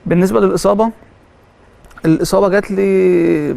بالنسبه للاصابه الاصابه جات لي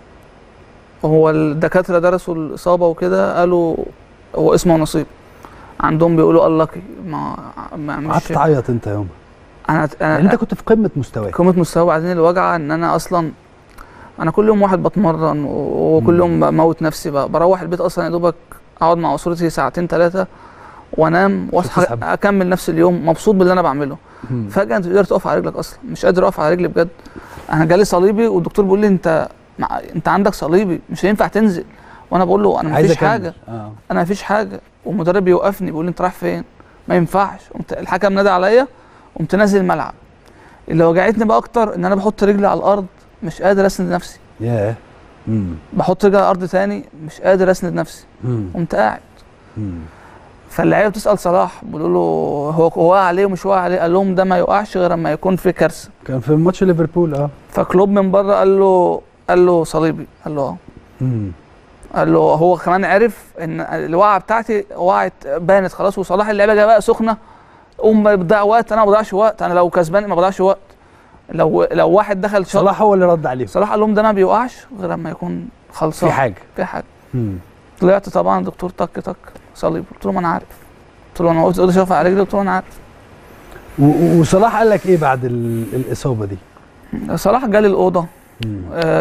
هو الدكاتره درسوا الاصابه وكده قالوا هو اسمه نصيب عندهم بيقولوا unlucky ما, ما قعدت مش تعيط انت يوم انا يعني انا انت كنت في قمه مستواك قمه مستوى بعدين الوجعه ان انا اصلا انا كل يوم واحد بتمرن وكل يوم بموت نفسي بقى بروح البيت اصلا يا دوبك اقعد مع اسرتي ساعتين ثلاثه وانام واصحى تسحب. اكمل نفس اليوم مبسوط باللي انا بعمله مم. فجاه انت تقدر تقف على رجلك اصلا مش قادر اقف على رجلي بجد انا جالي صليبي والدكتور بيقول لي انت مع... انت عندك صليبي مش هينفع تنزل وانا بقول له انا عايز مفيش أكمل. حاجه اه انا مفيش حاجه والمدرب بيوقفني بيقول لي انت رايح فين ما ينفعش قمت الحكم نادى عليا قمت نازل الملعب اللي وجعتني بقى اكتر ان انا بحط رجلي على الارض مش قادر اسند نفسي ياه مم. بحط رجلي على الارض تاني مش قادر اسند نفسي مم. قمت قاعد مم. فاللعيبه بتسال صلاح بيقولوا له هو هو واقع عليه ومش واقع عليه قال لهم ده ما يوقعش غير اما يكون في كارثه كان في ماتش ليفربول اه فكلوب من بره قال له قال له صليبي قال له اه مم. قال له هو كمان عرف ان الوقعه بتاعتي وقعت بانت خلاص وصلاح اللعيبه جايه بقى سخنه قوم بتضيع وقت انا ما بضيعش وقت انا لو كسبان ما بضيعش وقت لو لو واحد دخل شاط صلاح هو اللي رد عليهم صلاح قال لهم ده ما بيوقعش غير لما يكون خلصان في حاجه في حاجه مم. طلعت طبعا دكتور تك تك صليب قلت له ما انا عارف قلت له انا قلت له شوف على رجلي قلت له انا عارف و- و- وصلاح قال لك ايه بعد ال- الاصابه دي صلاح جالي الاوضه مم.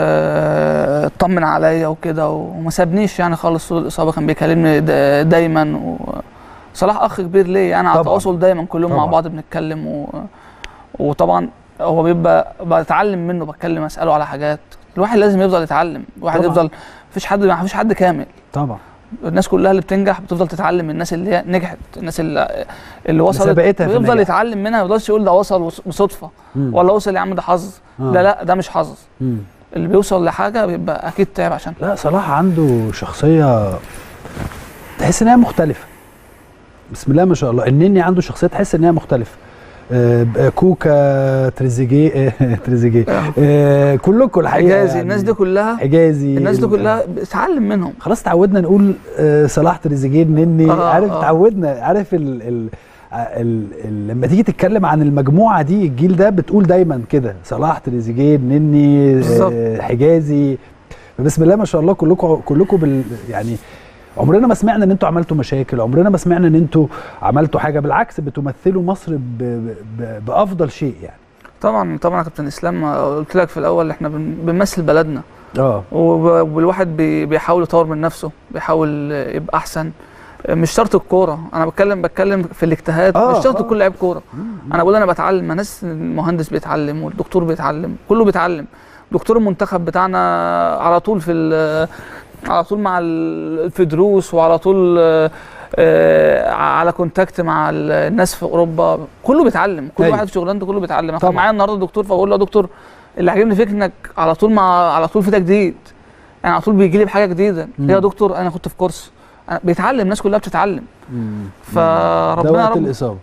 آه، اطمن عليا وكده وما سابنيش يعني خالص طول الاصابه كان بيكلمني دا- دايما و... صلاح اخ كبير ليا انا على طبعاً. تواصل دايما كل يوم مع طبعاً. بعض بنتكلم و... وطبعا هو بيبقى بتعلم منه بتكلم اساله على حاجات الواحد لازم يفضل يتعلم الواحد طبعاً. يفضل مفيش حد مفيش حد كامل طبعا الناس كلها اللي بتنجح بتفضل تتعلم من الناس اللي هي نجحت الناس اللي اللي وصلت سبقتها في بيفضل النجاح. يتعلم منها ما يفضلش يقول ده وصل وص- بصدفه مم. ولا وصل يا عم ده حظ آه. ده لا ده مش حظ مم. اللي بيوصل لحاجه بيبقى اكيد تعب عشان لا صلاح عنده شخصيه تحس ان هي مختلفه بسم الله ما شاء الله النني عنده شخصيه تحس ان هي مختلفه آه، ب- كوكا تريزيجيه آه، تريزيجيه آه، كلكم الحقيقه حجازي يعني الناس دي كلها حجازي الناس دي ال- كلها بتتعلم منهم خلاص تعودنا نقول آه، صلاح تريزيجيه النني آه، عارف آه. تعودنا عارف ال ال ال ال لما تيجي تتكلم عن المجموعه دي الجيل ده بتقول دايما كده صلاح تريزيجيه النني بالظبط. آه، حجازي بسم الله ما شاء الله كلكم كلكم بال يعني عمرنا ما سمعنا ان انتوا عملتوا مشاكل عمرنا ما سمعنا ان انتوا عملتوا حاجه بالعكس بتمثلوا مصر ب ب بافضل شيء يعني طبعا طبعا يا كابتن اسلام قلت لك في الاول احنا بن- بنمثل بلدنا اه وب- والواحد بي- بيحاول يطور من نفسه بيحاول يبقى احسن مش شرط الكوره انا بتكلم بتكلم في الاجتهاد آه، مش شرط آه. كل لعيب كوره انا بقول انا بتعلم ما ناس المهندس بيتعلم والدكتور بيتعلم كله بيتعلم دكتور المنتخب بتاعنا على طول في ال- على طول مع ال- في دروس وعلى طول آه، آه، على كونتاكت مع ال- الناس في اوروبا كله بيتعلم كل أيوة. واحد في شغلانته كله بيتعلم انا طبعا. كان معايا النهارده دكتور فبقول له يا دكتور اللي عاجبني فيك انك على طول مع على طول في تجديد يعني على طول بيجي لي بحاجه جديده مم. يا دكتور انا كنت في كورس أنا بيتعلم الناس كلها بتتعلم ده فربنا يا وقت رب الاصابه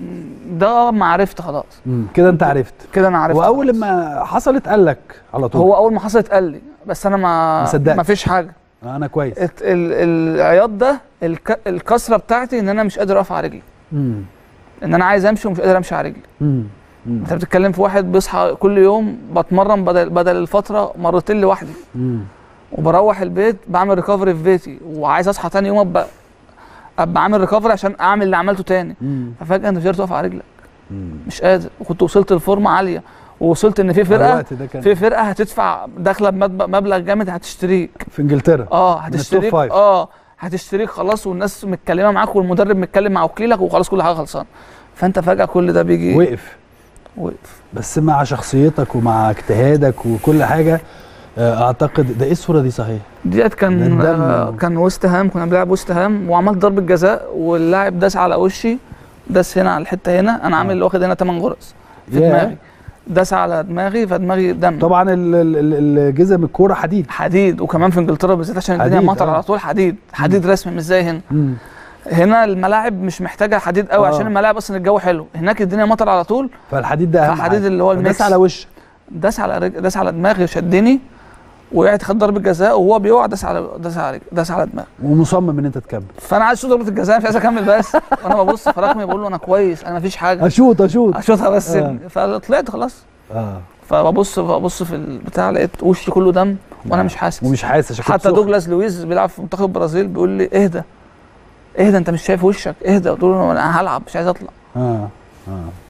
ده ما عرفت خلاص مم. كده انت عرفت كده انا عرفت واول خلاص. ما حصلت قال لك على طول هو اول ما حصلت قال لي بس انا ما ما صدقتش. ما فيش حاجه انا كويس الت- ال- العياط ده الك... الكسره بتاعتي ان انا مش قادر اقف على رجلي مم. ان انا عايز امشي ومش قادر امشي على رجلي مم. مم. انت بتتكلم في واحد بيصحى كل يوم بتمرن بدل بدل الفتره مرتين لوحدي مم. وبروح البيت بعمل ريكفري في بيتي وعايز اصحى تاني يوم ابقى ابقى عامل ريكفري عشان اعمل اللي عملته تاني مم. ففجاه انت مش قادر تقف على رجلك مم. مش قادر وكنت وصلت لفورمه عاليه ووصلت ان في على فرقه الوقت ده كان في فرقه هتدفع داخله بمب- مبلغ جامد هتشتريك في انجلترا اه التوب هتشتريك فايف. اه هتشتريك خلاص والناس متكلمه معاك والمدرب متكلم مع وكيلك وخلاص كل حاجه خلصانه فانت فجاه كل ده بيجي وقف وقف بس مع شخصيتك ومع اجتهادك وكل حاجه آه، اعتقد ده ايه الصوره دي صحيح ديت كان ده الدم. آه كان وست هام كنا بنلعب وست هام وعملت ضربه جزاء واللاعب داس على وشي داس هنا على الحته هنا انا عامل واخد هنا 8 غرز في ياه. دماغي داس على دماغي فدماغي دم طبعا ال- ال- ال- الجزم الكوره حديد حديد وكمان في انجلترا بالذات عشان الدنيا حديد، مطر آه. على طول حديد حديد رسمي مش زي هنا مم. هنا الملاعب مش محتاجه حديد قوي آه. عشان الملاعب اصلا الجو حلو هناك الدنيا مطر على طول فالحديد ده اهم فالحديد حاجة. اللي هو فداس الميكس. على وشك داس على رج... داس على دماغي شدني وقعت خد ضربه جزاء وهو بيقع داس على داس على رج- داس على دماغي ومصمم ان انت تكمل فانا عايز اشوط ضربه الجزاء مش عايز اكمل بس وانا ببص في رقمي بقول له انا كويس انا مفيش حاجه اشوط اشوط اشوطها بس آه. فطلعت خلاص اه فببص ببص في البتاع لقيت وشي كله دم وانا نعم. مش حاسس ومش حاسس عشان كنت حتى سخن. دوجلاس لويز بيلعب في منتخب البرازيل بيقول لي اهدى اهدى انت مش شايف وشك اهدى قلت له انا هلعب مش عايز اطلع اه اه